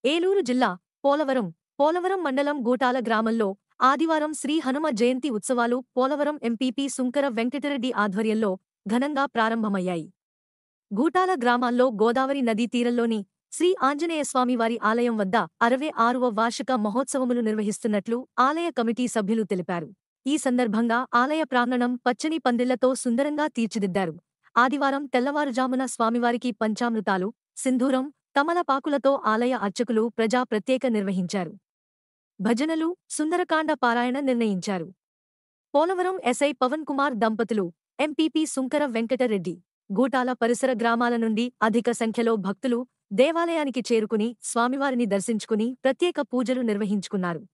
ఏలూరు జిల్లా పోలవరం పోలవరం మండలం గూటాల గ్రామంలో ఆదివారం శ్రీ హనుమ జయంతి ఉత్సవాలు పోలవరం ఎంపీపీ సుంకర వెంకటరెడ్డి ఆధ్వర్యంలో ఘనంగా ప్రారంభమయ్యాయి గూటాల గ్రామాల్లో గోదావరి నదీ తీరంలోని శ్రీ ఆంజనేయస్వామివారి ఆలయం వద్ద అరవై ఆరవ వార్షిక మహోత్సవములు నిర్వహిస్తున్నట్లు ఆలయ కమిటీ సభ్యులు తెలిపారు ఈ సందర్భంగా ఆలయ ప్రాంగణం పచ్చని పందిళ్లతో సుందరంగా తీర్చిదిద్దారు ఆదివారం తెల్లవారుజామున స్వామివారికి పంచామృతాలు సింధూరం తమలపాకులతో ఆలయ అర్చకులు ప్రజా ప్రత్యేక నిర్వహించారు భజనలు సుందరకాండ పారాయణ నిర్ణయించారు పోలవరం ఎస్ఐ పవన్ కుమార్ దంపతులు ఎంపీపీ సుంకర వెంకటరెడ్డి గూటాల పరిసర గ్రామాల నుండి అధిక సంఖ్యలో భక్తులు దేవాలయానికి చేరుకుని స్వామివారిని దర్శించుకుని ప్రత్యేక పూజలు నిర్వహించుకున్నారు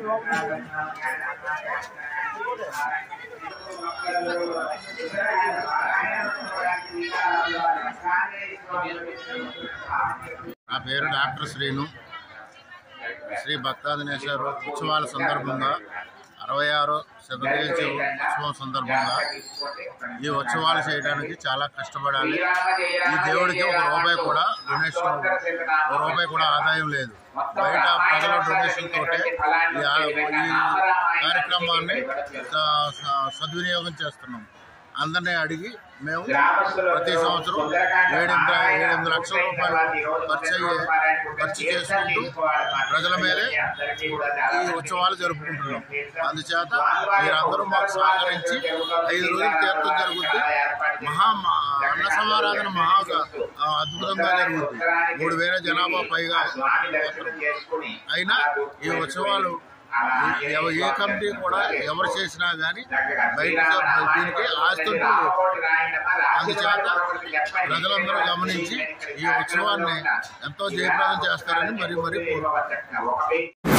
నా పేరు డాక్టర్ శ్రీను శ్రీ భక్తాదినేశ్వర ఉత్సవాల సందర్భంగా అరవై ఆరో శతదేశ ఉత్సవం సందర్భంగా ఈ ఉత్సవాలు చేయడానికి చాలా కష్టపడాలి ఈ దేవుడికి ఒక రూపాయి కూడా డొనేషన్ ఒక రూపాయి కూడా ఆదాయం లేదు బయట ప్రజల డొనేషన్ తోటే ఈ ఆ- ఈ కార్యక్రమాన్ని స- స- సద్వినియోగం చేస్తున్నాం అందరినీ అడిగి మేము ప్రతి సంవత్సరం ఏడెనిమిది ఏడెనిమిది లక్షల రూపాయలు ఖర్చు అయ్యే ఖర్చు చేసుకుంటూ ప్రజల మీదే ఈ ఉత్సవాలు జరుపుకుంటున్నాం అందుచేత మీరందరూ మాకు సహకరించి ఐదు రోజులు తీర్థం జరుగుద్ది మహా మ- అన్న సమారాధన మహా ఆ, అద్భుతంగా జరుగుతుంది మూడు వేల జనాభా పైగా అయినా ఈ ఉత్సవాలు ఏ- ఎవ- ఏ కమిటీ కూడా ఎవరు చేసినా కానీ బయట దీనికి ఆస్తుంటూ అందుచేత ప్రజలందరూ గమనించి ఈ ఉత్సవాన్ని ఎంతో జయప్రదం చేస్తారని మరీ మరీ కోరుకుంటున్నాను